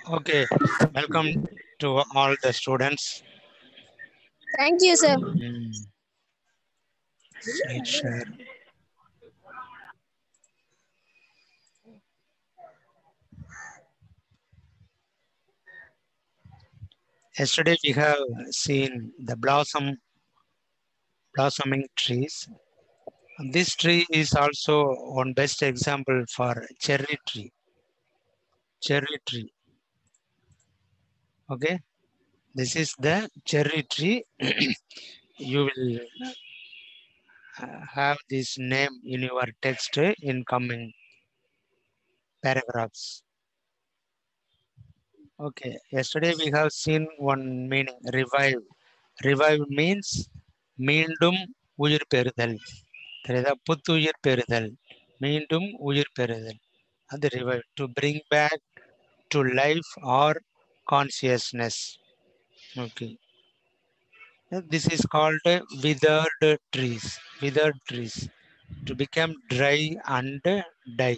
Okay, welcome to all the students. Thank you, sir. Hmm. Slide share. Yesterday we have seen the blossom, blossoming trees. This tree is also one best example for cherry tree. Cherry tree. Okay, this is the cherry tree. you will uh, have this name in your text in coming paragraphs. Okay, yesterday we have seen one meaning revive. Revive means மீண்டும் உயிர் பெறுதல் தெரியுதா புத்துயிர் பெறுதல் மீண்டும் உயிர் பெறுதல் அது revive to bring back to life or consciousness okay this is called withered trees withered trees to become dry and die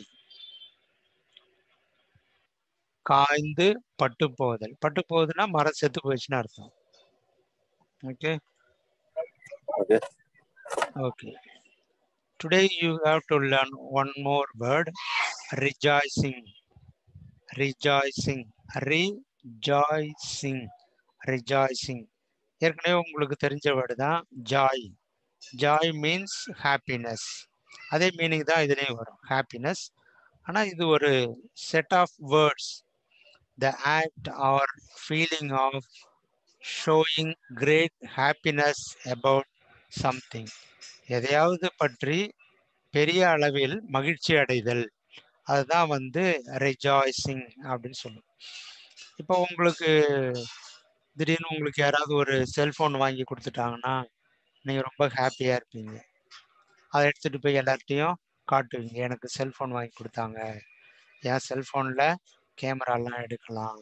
காய்ந்து பட்டு போதல் பட்டு போகுதுன்னா மரம் செத்து போயிடுச்சுன்னு அர்த்தம் okay Okay. Okay today you have to learn one more word rejoicing rejoicing rejoicing rejoicing ஏற்கனவே உங்களுக்கு தெரிஞ்ச வேர்டு தான் ஜாய் ஜாய் மீன்ஸ் ஹாப்பினஸ் அதே மீனிங் தான் இதுலேயும் வரும் ஹாப்பினஸ் ஆனால் இது ஒரு set of words the act or feeling of showing great happiness about something எதையாவது பற்றி பெரிய அளவில் மகிழ்ச்சி அடைதல் அதுதான் வந்து ரிஜாய்சிங் அப்படின்னு சொல்லுவோம் இப்போ உங்களுக்கு திடீர்னு உங்களுக்கு யாராவது ஒரு செல்ஃபோன் வாங்கி கொடுத்துட்டாங்கன்னா நீங்கள் ரொம்ப ஹாப்பியாக இருப்பீங்க அதை எடுத்துகிட்டு போய் எல்லார்ட்டையும் காட்டுவீங்க எனக்கு செல்ஃபோன் வாங்கி கொடுத்தாங்க என் செல்ஃபோனில் கேமராலாம் எடுக்கலாம்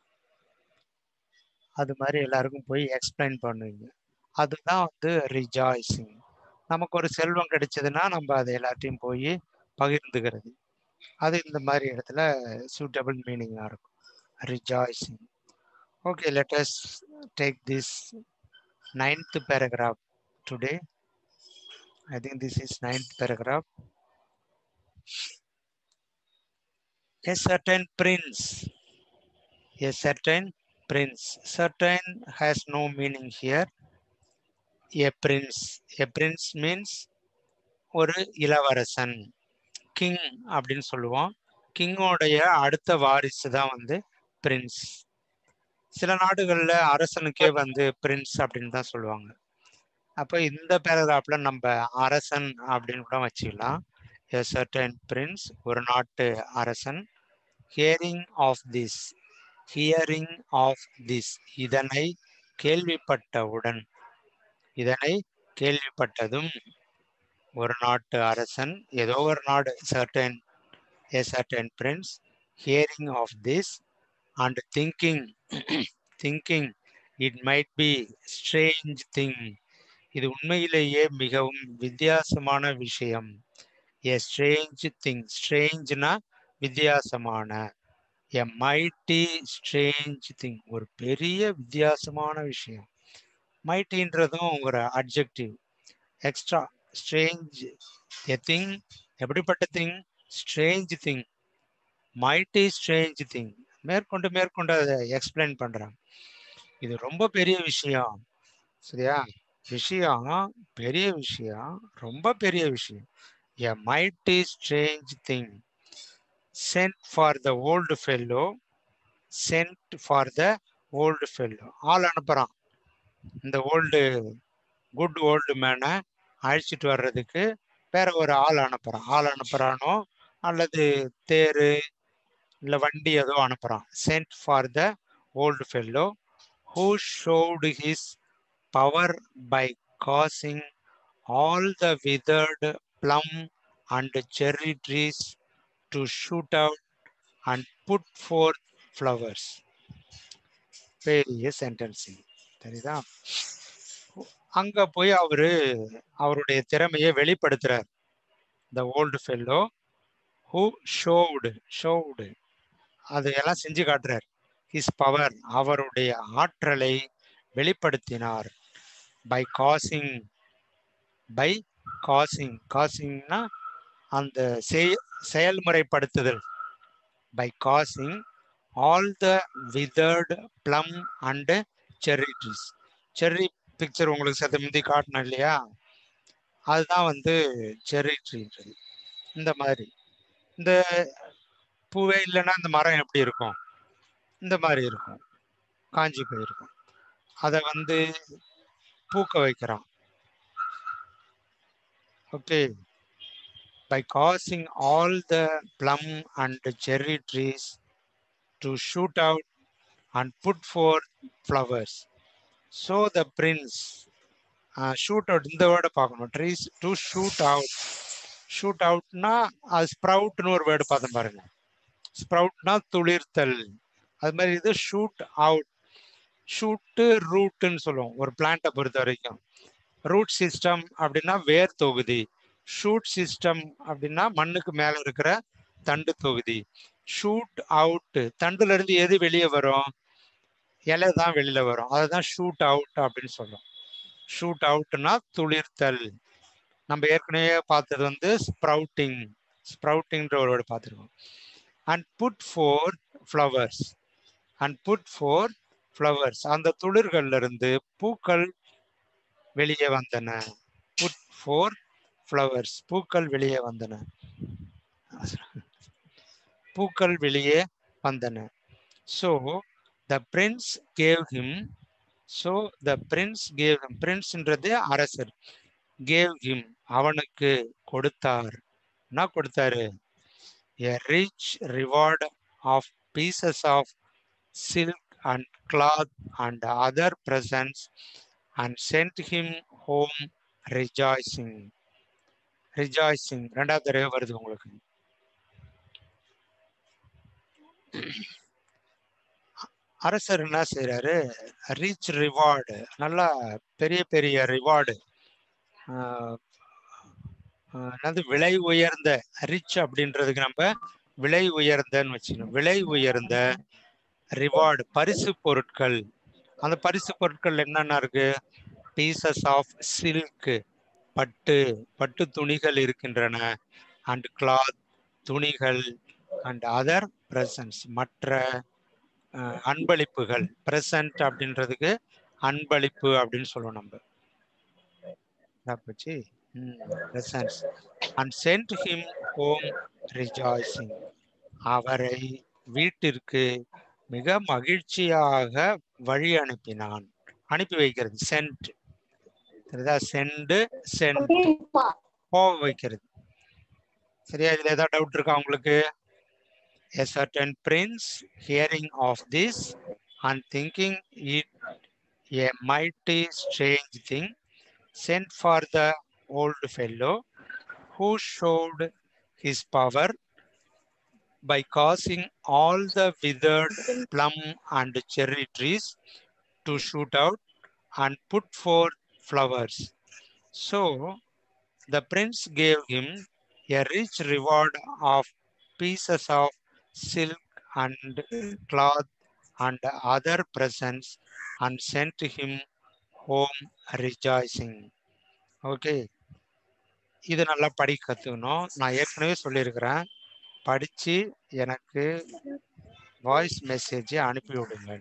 அது மாதிரி எல்லாருக்கும் போய் எக்ஸ்பிளைன் பண்ணுவீங்க அதுதான் வந்து ரிஜாய்சிங் நமக்கு ஒரு செல்வம் கிடைச்சதுன்னா நம்ம அதை எல்லாத்தையும் போய் பகிர்ந்துக்கிறது அது இந்த மாதிரி இடத்துல சூட்டபிள் மீனிங்காக இருக்கும் rejoicing okay let us take this ninth paragraph today I think this is ninth paragraph A certain prince, a certain prince, certain has no meaning here. A prince, a prince means ஒரு இளவரசன் king அப்படின்னு சொல்லுவோம் கிங்கோடைய அடுத்த வாரிசு தான் வந்து Prince சில நாடுகளில் அரசனுக்கே வந்து பிரின்ஸ் அப்படின்னு தான் சொல்லுவாங்க அப்போ இந்த பேராகிராஃப்ல நம்ம அரசன் அப்படின்னு கூட வச்சுக்கலாம் எ சர்டன் பிரின்ஸ் ஒரு நாட்டு அரசன் hearing of this hearing of this இதனை கேள்விப்பட்டவுடன் இதனை கேள்விப்பட்டதும் ஒரு நாட்டு அரசன் ஏதோ ஒரு நாடு certain a certain prince hearing of this and thinking thinking it might be strange thing இது உண்மையிலேயே மிகவும் வித்தியாசமான விஷயம் எ ஸ்ட்ரேஞ்ச் திங் ஸ்ட்ரேஞ்ச்னா வித்தியாசமான எ மைட்டி ஸ்ட்ரேஞ்ச் திங் ஒரு பெரிய வித்தியாசமான விஷயம் மைட்டின்றதும் ஒரு objective extra strange a thing எப்படிப்பட்ட thing strange thing mighty strange thing மேற்கொண்டு மேற்கொண்டு அதை எக்ஸ்பிளைன் பண்ணுறாங்க இது ரொம்ப பெரிய விஷயம் சரியா விஷயம் பெரிய விஷயம் ரொம்ப பெரிய விஷயம் a mighty strange thing sent for the old fellow sent for the old fellow ஆள் அனுப்புகிறான் இந்த ஓல்டு குட் ஓல்டு மேனை அழைச்சிட்டு வர்றதுக்கு வேற ஒரு ஆள் அனுப்புகிறான் ஆள் அனுப்புகிறானோ அல்லது தேர் இல்லை வண்டி ஏதோ அனுப்புகிறான் sent for the old fellow who showed his power by causing all the withered plum and cherry trees to shoot out and put forth flowers. பெரிய சென்டென்சிங் சரிதா அங்க போய் அவரு அவருடைய திறமையை வெளிப்படுத்துறார் the old fellow who showed showed அதையெல்லாம் செஞ்சு காட்டுறாரு his power அவருடைய ஆற்றலை வெளிப்படுத்தினார் பை காசிங் பை காசிங் காசிங்னா அந்த செய- செயல்முறைப்படுத்துதல் by causing all the withered plum and cherry trees cherry picture உங்களுக்கு சத்த முந்தி காட்டினேன் இல்லையா அதுதான் வந்து செர்ரி ட்ரீன்றது இந்த மாதிரி இந்த பூவே இல்லைன்னா இந்த மரம் எப்படி இருக்கும் இந்த மாதிரி இருக்கும் காஞ்சி போயிருக்கும் அதை வந்து பூக்க வைக்கிறான் okay by causing all the plum and cherry trees to shoot out and put forth flowers. So the prince, uh, shoot out இந்த வேர்டை பார்க்கணும் trees to shoot out. shoot outனா அது ஸ்ப்ரவுட்னு ஒரு வேர்டு பார்த்தோம் பாருங்க ஸ்ப்ரவுட்னா துளிர்த்தல் அது மாதிரி இது ஷூட் அவுட் ஷூட்டு ரூட்டுன்னு சொல்லுவோம் ஒரு பிளான்ட்டை பொறுத்த வரைக்கும் ரூட் சிஸ்டம் அப்படின்னா வேர் தொகுதி ஷூட் சிஸ்டம் அப்படின்னா மண்ணுக்கு மேல இருக்கிற தண்டு தொகுதி ஷூட் அவுட் தண்டுல இருந்து எது வெளியே வரும் இலை தான் வெளியில வரும் அதுதான் ஷூட் அவுட் அப்படின்னு சொல்றோம் ஷூட் அவுட்னா துளிர்த்தல் நம்ம ஏற்கனவே பார்த்தது வந்து ஸ்ப்ரவுட்டிங் ஸ்ப்ரவுட்டிங்ன்ற ஒரு வேர்டு பார்த்துருக்கோம் and put forth flowers and put forth flowers அந்த துளிர்கள்ல இருந்து பூக்கள் வெளியே வந்தன புட் ஃபோர் ஃப்ளவர்ஸ் பூக்கள் வெளியே வந்தன பூக்கள் வெளியே வந்தன so the prince gave him so the prince gave him பிரின்ஸ்ன்றது அரசர் கேவ் ஹிம் அவனுக்கு கொடுத்தார் என்ன கொடுத்தாரு a rich reward of pieces of silk and cloth and other presents and sent him home rejoicing rejoicing ரெண்டாவது தடவை வருது உங்களுக்கு அரசர் என்ன செய்யறாரு ரிச் ரிவார்டு நல்லா பெரிய பெரிய ரிவார்டு என்னது விலை உயர்ந்த ரிச் அப்படின்றதுக்கு நம்ம விலை உயர்ந்தன்னு வச்சுக்கணும் விலை உயர்ந்த ரிவார்டு பரிசு பொருட்கள் அந்த பரிசு பொருட்கள் என்னென்ன இருக்கு பீசஸ் ஆஃப் சில்க் பட்டு பட்டு துணிகள் இருக்கின்றன அண்ட் கிளாத் துணிகள் அண்ட் அதர் பிரசன்ஸ் மற்ற அஹ், அன்பளிப்புகள் பிரசன்ட் அப்படின்றதுக்கு அன்பளிப்பு அப்படின்னு சொல்லுவோம் நம்ம என்ன போச்சு presents and sent him home rejoicing அவரை வீட்டிற்கு மிக மகிழ்ச்சியாக வழி அனுப்பினான் அனுப்பி வைக்கிறது சென்ட் சரிதா செண்டு சென்ட் போக வைக்கிறது சரியா இதுல ஏதாவது டவுட் இருக்கா உங்களுக்கு a certain prince hearing of this and thinking it a mighty strange thing sent for the old fellow who showed his power by causing all the withered plum and cherry trees to shoot out and put forth flowers. So the prince gave him a rich reward of pieces of silk and cloth and other presents and sent him home rejoicing. Okay இது நல்லா படி கற்றுக்கணும் நான் ஏற்கனவே சொல்லியிருக்கிறேன் படித்து எனக்கு voice மெசேஜை அனுப்பி விடுங்க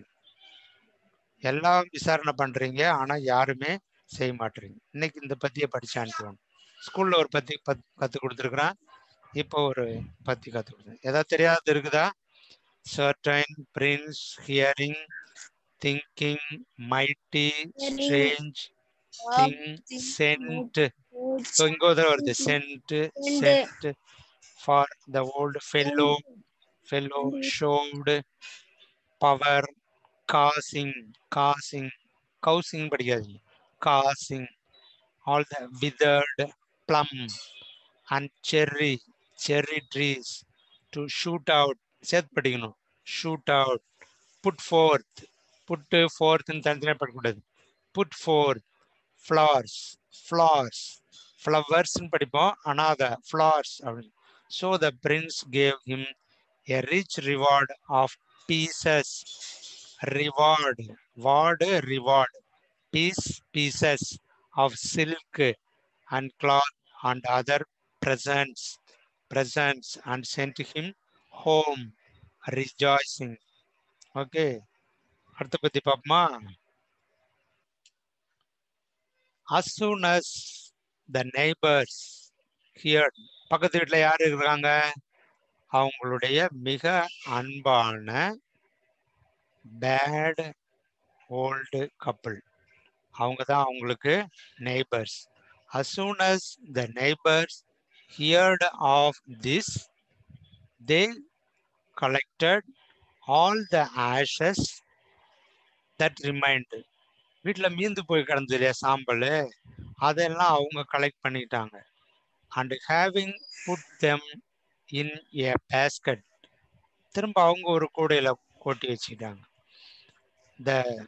எல்லாம் விசாரணை பண்ணுறீங்க ஆனால் யாருமே செய்ய மாட்டீங்க இன்னைக்கு இந்த பத்தியை படித்து அனுப்புவோம் ஸ்கூலில் ஒரு பத்தி பத் கற்றுக் கொடுத்துருக்குறேன் இப்போ ஒரு பத்தி கற்றுக் கொடுத்தேன் ஏதாவது தெரியாதது இருக்குதா certain prince hearing thinking mighty strange thing sent so இங்கே ஒரு வருது sent sent for the old fellow fellow showed power causing causing causing படிக்காதீங்க causing all the withered plum and cherry cherry trees to shoot out சேர்த்து படிக்கணும் shoot out put forth put ஃபோர்த்னு தனித்தனியாக படிக்கக்கூடாது put forth flowers flowers ஃப்ளவர்ஸ்னு படிப்போம் ஆனால் அதை ஃப்ளவர்ஸ் அப்படின்னு so the prince gave him a rich reward of pieces reward ward reward piece pieces of silk and cloth and other presents presents and sent him home rejoicing okay அடுத்த பத்தி பாப்போமா as soon as the neighbors heard பக்கத்து வீட்டுல யாரு இருக்காங்க அவங்களுடைய மிக அன்பான பேட் ஓல்டு கப்பிள் அவங்க தான் அவங்களுக்கு neighbours as soon as the neighbors heard of this they collected all the ashes that remained வீட்டுல மீந்து போய் கிடந்தது இல்லையா சாம்பல் அதெல்லாம் அவங்க கலெக்ட் பண்ணிட்டாங்க and having put them in a basket திரும்ப அவங்க ஒரு கூடையில கொட்டி வச்சுக்கிட்டாங்க த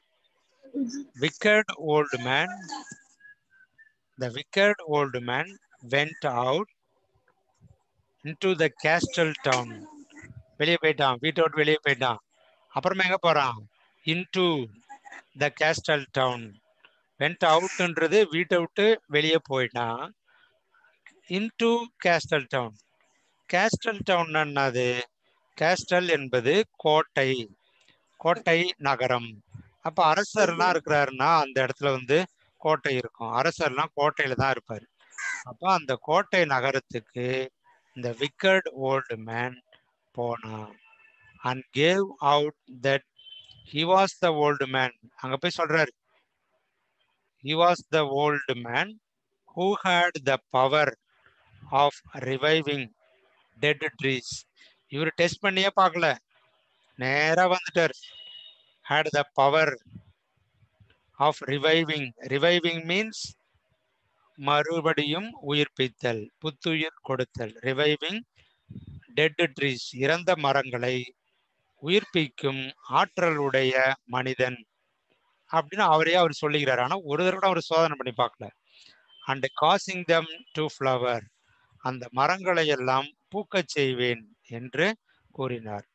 wicked old man the wicked old man went out into the castle town வெளியே போயிட்டான் வீட்டை விட்டு வெளியே போயிட்டான் அப்புறமா எங்க போறான் into the castle town went அவுட்ன்றது வீட்டை விட்டு வெளியே போயிட்டான் into castle town castle town என்னது கேஸ்டல் என்பது கோட்டை கோட்டை நகரம் அப்ப அரசர்லாம் இருக்கிறாருன்னா அந்த இடத்துல வந்து கோட்டை இருக்கும் அரசர்லாம் கோட்டையில தான் இருப்பாரு அப்ப அந்த கோட்டை நகரத்துக்கு இந்த விக்கர்ட் ஓல்டு மேன் போனான் and gave out that he was the old man அங்க போய் சொல்றாரு he was the old man who had the power of reviving dead trees இவர் டெஸ்ட் பண்ணியே பார்க்கல நேரா வந்துட்டார் had the power of reviving reviving means மறுபடியும் உயிர்ப்பித்தல் புத்துயிர் கொடுத்தல் ரிவைவிங் டெட் ட்ரீஸ் இறந்த மரங்களை உயிர்ப்பிக்கும் ஆற்றலுடைய மனிதன் அப்படின்னு அவரே அவர் சொல்லுகிறார் ஆனா ஒரு தடவை கூட அவர் சோதனை பண்ணி பார்க்கல and causing them to flower அந்த மரங்களை எல்லாம் பூக்கச் செய்வேன் என்று கூறினார்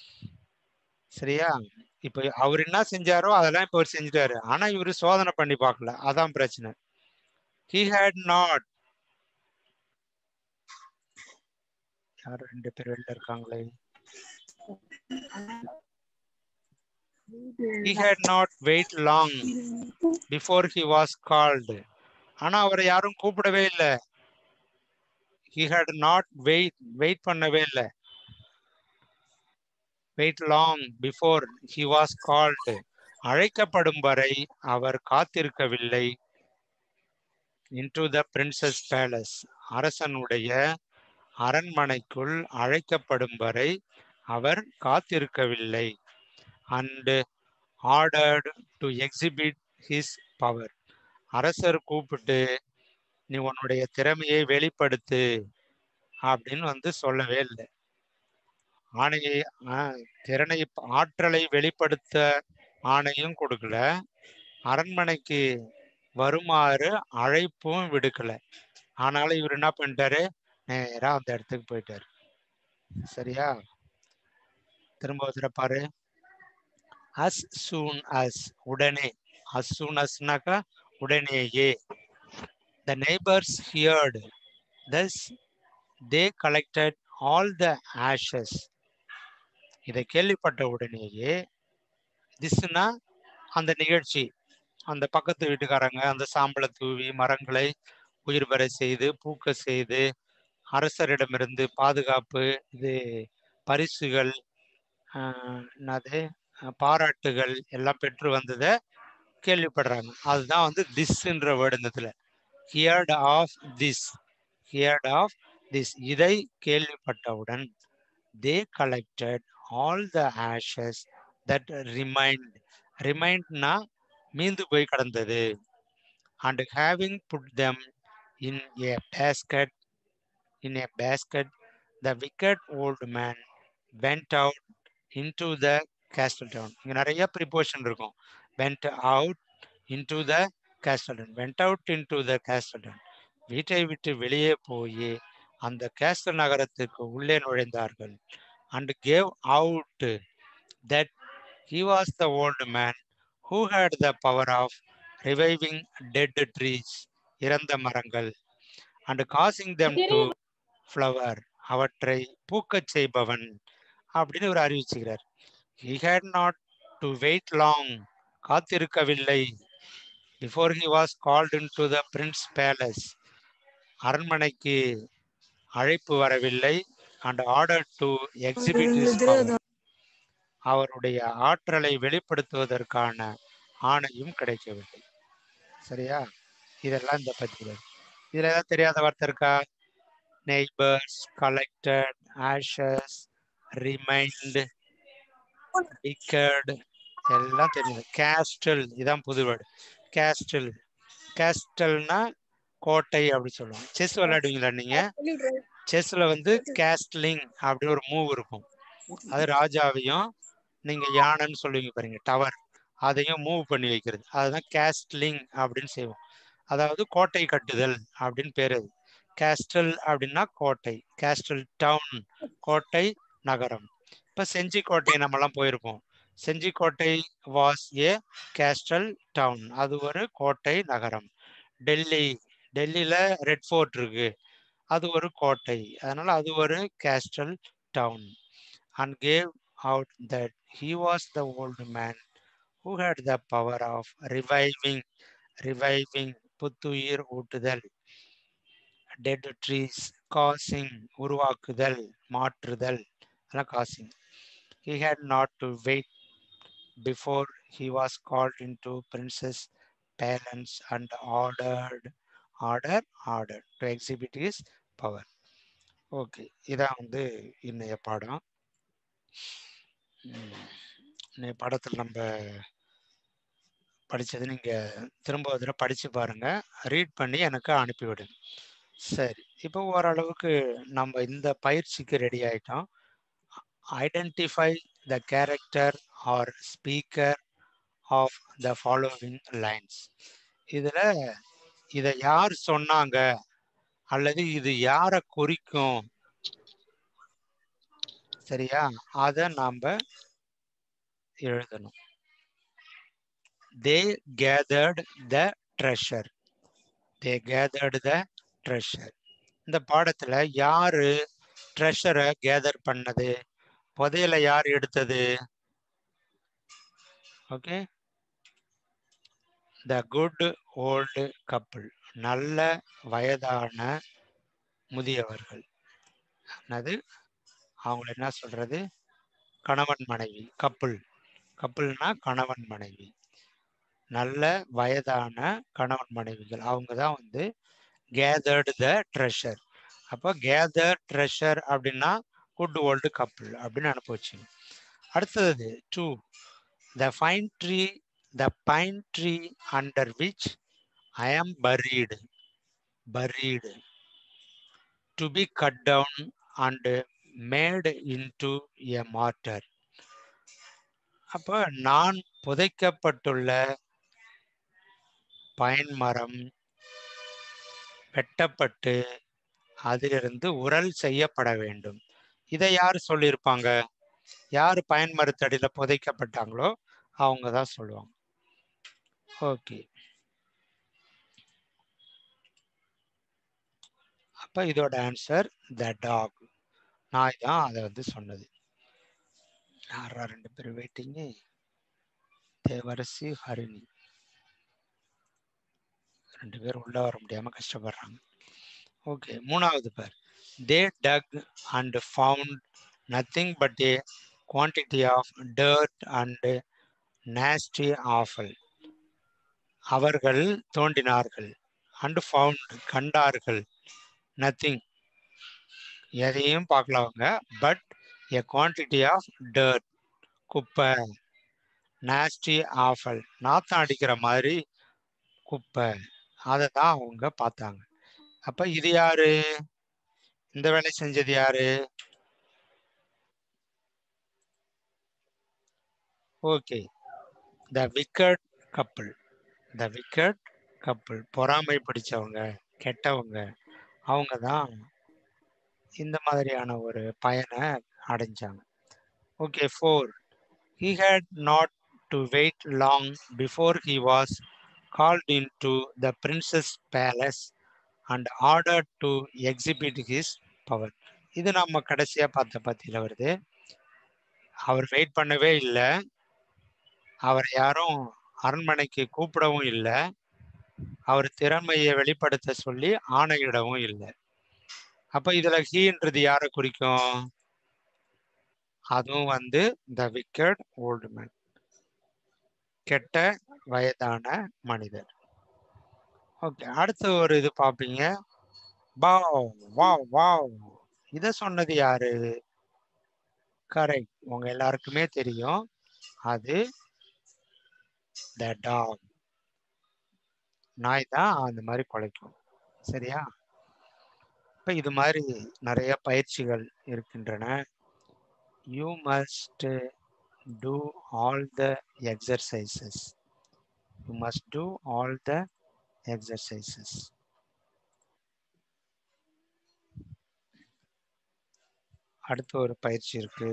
சரியா இப்ப அவர் என்ன செஞ்சாரோ அதெல்லாம் இப்ப அவர் செஞ்சுட்டாரு ஆனா இவரு சோதனை பண்ணி பார்க்கல அதான் பிரச்சனை ஹி ஹேட் நாட் யார் ரெண்டு பேர் வெளில இருக்காங்களே he had not wait long before he was called ஆனா அவரை யாரும் கூப்பிடவே இல்லை he had not wait wait பண்ணவே இல்லை wait long before he was called அழைக்கப்படும் வரை அவர் காத்திருக்கவில்லை into the princess palace அரசனுடைய அரண்மனைக்குள் அழைக்கப்படும் வரை அவர் காத்திருக்கவில்லை and ordered to exhibit his power அரசர் கூப்பிட்டு நீ உன்னுடைய திறமையை வெளிப்படுத்து அப்படின்னு வந்து சொல்லவே இல்லை ஆணையை ஆஹ், திறனை ஆற்றலை வெளிப்படுத்த ஆணையும் கொடுக்கல அரண்மனைக்கு வருமாறு அழைப்பும் விடுக்கல ஆனாலும் இவர் என்ன பண்ணிட்டாரு நேரா அந்த இடத்துக்கு போயிட்டாரு சரியா திரும்ப ஒரு தடவை பாரு அஸ் சூன் அஸ் உடனே அஸ் சூன் அஸ்னாக்கா உடனேயே the neighbours heard this they collected all the ashes இதை கேள்விப்பட்ட உடனேயே திஸ்னா அந்த நிகழ்ச்சி அந்த பக்கத்து வீட்டுக்காரங்க அந்த சாம்பலை தூவி மரங்களை உயிர் பெற செய்து பூக்க செய்து அரசரிடமிருந்து பாதுகாப்பு இது பரிசுகள் ஆஹ், என்னது அஹ், பாராட்டுகள் எல்லாம் பெற்று வந்ததை கேள்விப்படுறாங்க அதுதான் வந்து திஸ்ன்ற வேர்டு இந்த இடத்துல heard of this heard of this இதை கேள்விப்பட்டவுடன் they collected all the ashes that remained ரிமைண்ட்னா மீந்து போய் கடந்தது and having put them in a basket in a basket the wicked old man went out into the castle town இங்கே நிறைய preposition இருக்கும் went out into the castle town went out into the castle town வீட்டை விட்டு வெளியே போய் அந்த castle நகரத்துக்கு உள்ளே நுழைந்தார்கள் and gave out that He was the old man who had the power of reviving dead trees, இறந்த மரங்கள், and causing them to flower, அவற்றை பூக்கச் செய்பவன் அப்படின்னு ஒரு அறிவிச்சுக்கிறார். He had not to wait long, காத்திருக்கவில்லை. Before he was called into the prince palace, அரண்மனைக்கு அழைப்பு வரவில்லை and ordered to exhibit his power. அவருடைய ஆற்றலை வெளிப்படுத்துவதற்கான ஆணையும் கிடைக்கவில்லை சரியா இதெல்லாம் இந்த பத்தியில் இதுல ஏதாவது தெரியாத வார்த்தை இருக்கா neighbours collected ashes remained wicked எல்லாம் தெரியுது கேஸ்டல் இதான் புது வேர்டு கேஸ்டல் கேஸ்டல்னா கோட்டை அப்படி சொல்லுவாங்க செஸ் விளையாடுவீங்களா நீங்க செஸ்ல வந்து கேஸ்ட்லிங் அப்படின்னு ஒரு மூவ் இருக்கும் அது ராஜாவையும் நீங்க யானைன்னு சொல்லுவீங்க பாருங்க டவர் அதையும் மூவ் பண்ணி வைக்கிறது அதுதான் கேஸ்ட்லிங் அப்படின்னு செய்வோம் அதாவது கோட்டை கட்டுதல் அப்படின்னு பேர் அது கேஸ்டல் அப்படின்னா கோட்டை கேஸ்டல் டவுன் கோட்டை நகரம் இப்ப செஞ்சி கோட்டை நம்மலாம் போயிருப்போம் செஞ்சி கோட்டை வாஸ் ஏ கேஸ்டல் டவுன் அது ஒரு கோட்டை நகரம் டெல்லி டெல்லியில ரெட் ஃபோர்ட் இருக்கு அது ஒரு கோட்டை அதனால அது ஒரு castle town and gave out that he was the old man who had the power of reviving reviving புத்துயிர் ஊட்டுதல் dead trees causing உருவாக்குதல் மாற்றுதல் அதெல்லாம் causing he had not to wait before he was called into princess palace and ordered order ordered to exhibit his power okay இதான் வந்து இன்னைய பாடம் இன்னைய பாடத்தில் நம்ம படித்தது நீங்கள் திரும்ப ஒரு தடவை படித்து பாருங்கள் ரீட் பண்ணி எனக்கு அனுப்பிவிடுங்க சரி இப்போ ஓரளவுக்கு நம்ம இந்த பயிற்சிக்கு ரெடி ஆயிட்டோம் identify the character or speaker of the following lines இதில் இதை யார் சொன்னாங்க அல்லது இது யாரை குறிக்கும் சரியா அதை நாம் எழுதணும் they gathered the treasure they gathered the treasure இந்த பாடத்துல யாரு ட்ரெஷரை கேதர் பண்ணது புதையல யார் எடுத்தது okay the good old couple நல்ல வயதான முதியவர்கள் அது அவங்கள என்ன சொல்றது கணவன் மனைவி கப்புள் கப்புள்னா கணவன் மனைவி நல்ல வயதான கணவன் மனைவிகள் அவங்க தான் வந்து கேதர்டு த ட்ரெஷர் அப்போ கேதர் ட்ரெஷர் அப்படின்னா குட் ஓல்டு கப்புள் அப்படின்னு அனுப்பிச்சு அடுத்தது two the fine tree the pine tree under which I am buried buried to be cut down and made into a mortar அப்போ நான் புதைக்கப்பட்டுள்ள பயன் மரம் வெட்டப்பட்டு அதிலிருந்து உரல் செய்யப்பட வேண்டும் இதை யார் சொல்லியிருப்பாங்க யார் பயன் மரத்தடியில புதைக்கப்பட்டாங்களோ அவங்க தான் சொல்லுவாங்க ஓகே அப்ப இதோட ஆன்சர் த டாக் நாய் தான் அதை வந்து சொன்னது யாரா ரெண்டு பேரும் வெயிட்டிங்கு தேவரசி ஹரிணி ரெண்டு பேரும் உள்ள வர முடியாம கஷ்டப்படுறாங்க ஓகே மூணாவது பேர் they dug and found nothing but a quantity of dirt and nasty offal அவர்கள் தோண்டினார்கள் அண்ட் ஃபவுண்ட் கண்டார்கள் நத்திங் எதையும் பார்க்கல அவங்க but a quantity of dirt குப்பை நாஸ்டி ஆஃபல் நாத்தம் அடிக்கிற மாதிரி குப்பை அதை தான் அவங்க பார்த்தாங்க அப்ப இது யாரு இந்த வேலை செஞ்சது யாரு okay the wicked couple the wicked couple பொறாமை பிடிச்சவங்க கெட்டவங்க அவங்க தான் இந்த மாதிரியான ஒரு பயனை அடைஞ்சாங்க okay four He had not to wait long before he was called into the prince's palace and ordered to exhibit his power. இது நம்ம கடைசியா பார்த்த பத்தியில வருது அவர் வெயிட் பண்ணவே இல்லை அவர் யாரும் அரண்மனைக்கு கூப்பிடவும் இல்லை அவர் திறமையை வெளிப்படுத்த சொல்லி ஆணையிடவும் இல்லை அப்ப இதுல ஹீன்றது யாரை குறிக்கும் அதுவும் வந்து த விக்கெட் ஓல்டு மேன் கெட்ட வயதான மனிதர் ஓகே அடுத்து ஒரு இது பார்ப்பீங்க வாவ் வாவ் வாவ் இத சொன்னது யாரு கரெக்ட் உங்க எல்லாருக்குமே தெரியும் அது த டாக் நாய் தான் அந்த மாதிரி குலைக்கும் சரியா இப்ப இது மாதிரி நிறைய பயிற்சிகள் இருக்கின்றன you must do all the exercises you must do all the exercises அடுத்து ஒரு பயிற்சி இருக்கு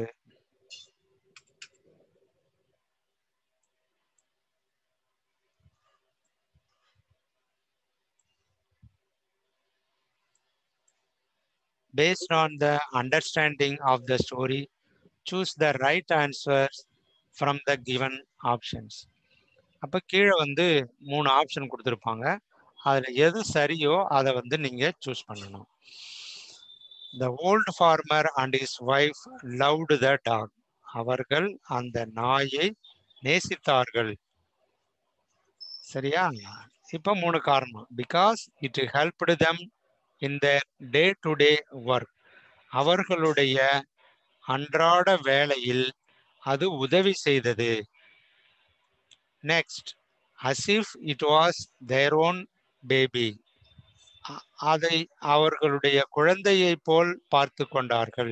based on the understanding of the story choose the right answers from the given options அப்ப கீழே வந்து மூணு ஆப்ஷன் கொடுத்துருப்பாங்க அதுல எது சரியோ அதை வந்து நீங்க சூஸ் பண்ணணும் the old farmer and his wife loved the dog அவர்கள் அந்த நாயை நேசித்தார்கள் சரியா இப்ப மூணு காரணம் because it helped them in the day to day work அவர்களுடைய அன்றாட வேலையில் அது உதவி செய்தது next as if it was their own baby அதை அவர்களுடைய குழந்தையை போல் பார்த்து கொண்டார்கள்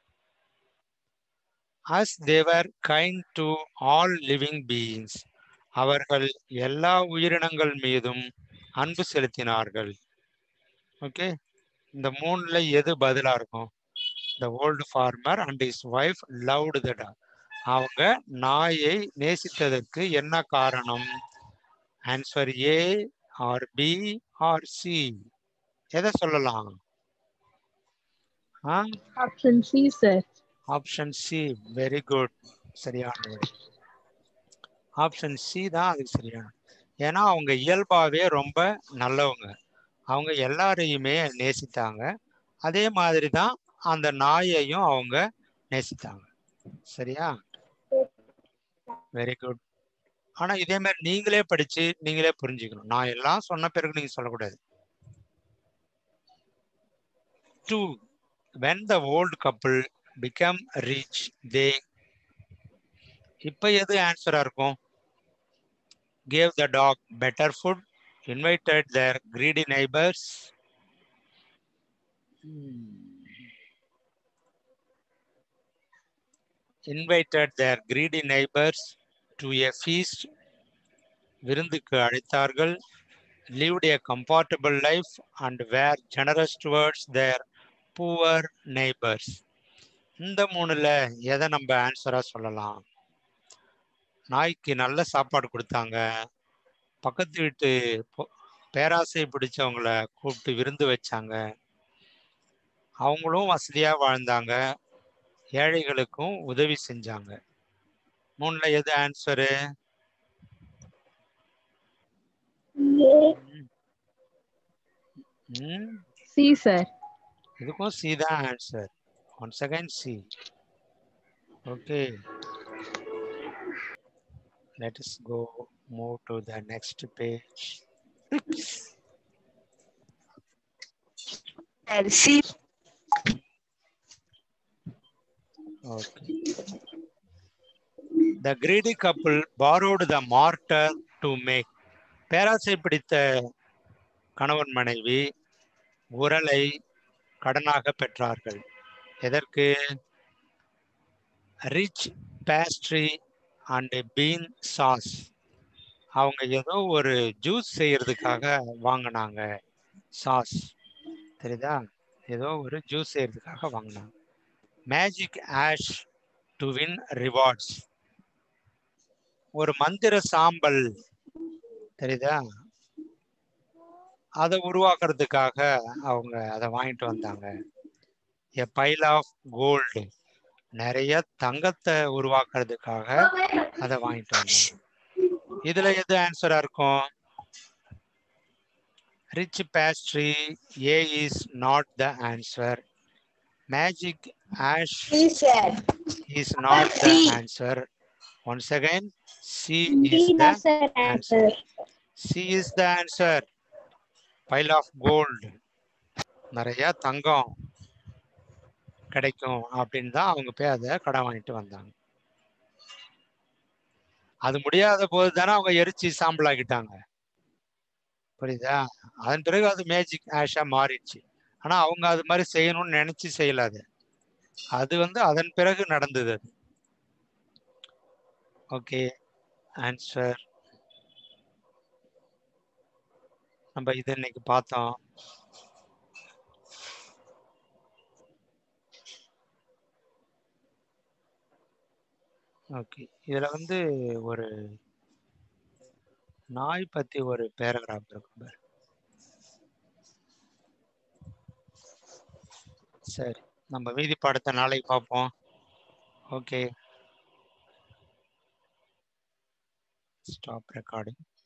as they were kind to all living beings அவர்கள் எல்லா உயிரினங்கள் மீதும் அன்பு செலுத்தினார்கள் ஓகே இந்த மூணுல எது பதிலா இருக்கும் the old farmer and his wife loved the dog அவங்க நாயை நேசித்ததற்கு என்ன காரணம் answer A or B or C எதை சொல்லலாம் Option C, sir. Option C very good சரியான ஆப்ஷன் சி தான் அதுக்கு சரியான ஏன்னா அவங்க இயல்பாவே ரொம்ப நல்லவங்க அவங்க எல்லாரையுமே நேசித்தாங்க அதே மாதிரி தான் அந்த நாயையும் அவங்க நேசித்தாங்க சரியா வெரி குட் ஆனா இதே மாதிரி நீங்களே படிச்சு நீங்களே புரிஞ்சுக்கணும் நான் எல்லாம் சொன்ன பிறகு நீங்க சொல்லக்கூடாது two when the old couple become rich they இப்ப எது ஆன்சரா இருக்கும் gave the dog better food invited their greedy neighbors invited their greedy neighbors to a feast விருந்துக்கு அழைத்தார்கள் lived a comfortable life and were generous towards their poor neighbors இந்த மூணுல எதை நம்ம ஆன்சரா சொல்லலாம் நாய்க்கு நல்ல சாப்பாடு கொடுத்தாங்க பக்கத்து வீட்டு பொ- பேராசை பிடிச்சவங்கள கூப்பிட்டு விருந்து வச்சாங்க அவங்களும் வசதியா வாழ்ந்தாங்க ஏழைகளுக்கும் உதவி செஞ்சாங்க மூணுல எது ஆன்சரு ம் C, sir. இதுக்கும் சி தான் answer one second C okay let us go move to the next page C. Okay the greedy couple borrowed the mortar to make பேராசை பிடித்த கணவன் மனைவி உரலை கடனாக பெற்றார்கள் எதற்கு rich pastry and bean sauce அவங்க ஏதோ ஒரு ஜூஸ் செய்யறதுக்காக வாங்கினாங்க சாஸ் தெரியுதா ஏதோ ஒரு ஜூஸ் செய்யறதுக்காக வாங்கினாங்க magic ash to win rewards ஒரு மந்திர சாம்பல் தெரியுதா அதை உருவாக்குறதுக்காக அவங்க அதை வாங்கிட்டு வந்தாங்க எ பைல் ஆஃப் கோல்டு நிறைய தங்கத்தை உருவாக்குறதுக்காக அதை வாங்கிட்டு வந்தாங்க இதுல எது ஆன்சரா இருக்கும் rich pastry A is not the answer magic ash C, sir. is not the C. answer. Once again, C D, is the the sir answer. C is the answer. Pile of gold. நிறைய தங்கம் கிடைக்கும் அப்படின்னு தான் அவங்க போய் அதை கடன் வாங்கிட்டு வந்தாங்க அது முடியாத போது தானே அவங்க எரிச்சு சாம்பல் ஆக்கிட்டாங்க புரியுதா அதன் பிறகு அது மேஜிக் ஆஷா மாறிடுச்சு ஆனா அவங்க அது மாதிரி செய்யணும்னு நினைச்சு செய்யல அது அது வந்து அதன் பிறகு நடந்தது அது ஓகே ஆன்சர் நம்ம இது இன்னைக்கு பார்த்தோம் ஓகே இதுல வந்து ஒரு நாய் பத்தி ஒரு பேராகிராஃப் இருக்கும் பாரு. சரி நம்ம மீதி பாடத்தை நாளைக்கு பார்ப்போம் ஓகே ஸ்டாப் ரெக்கார்டிங்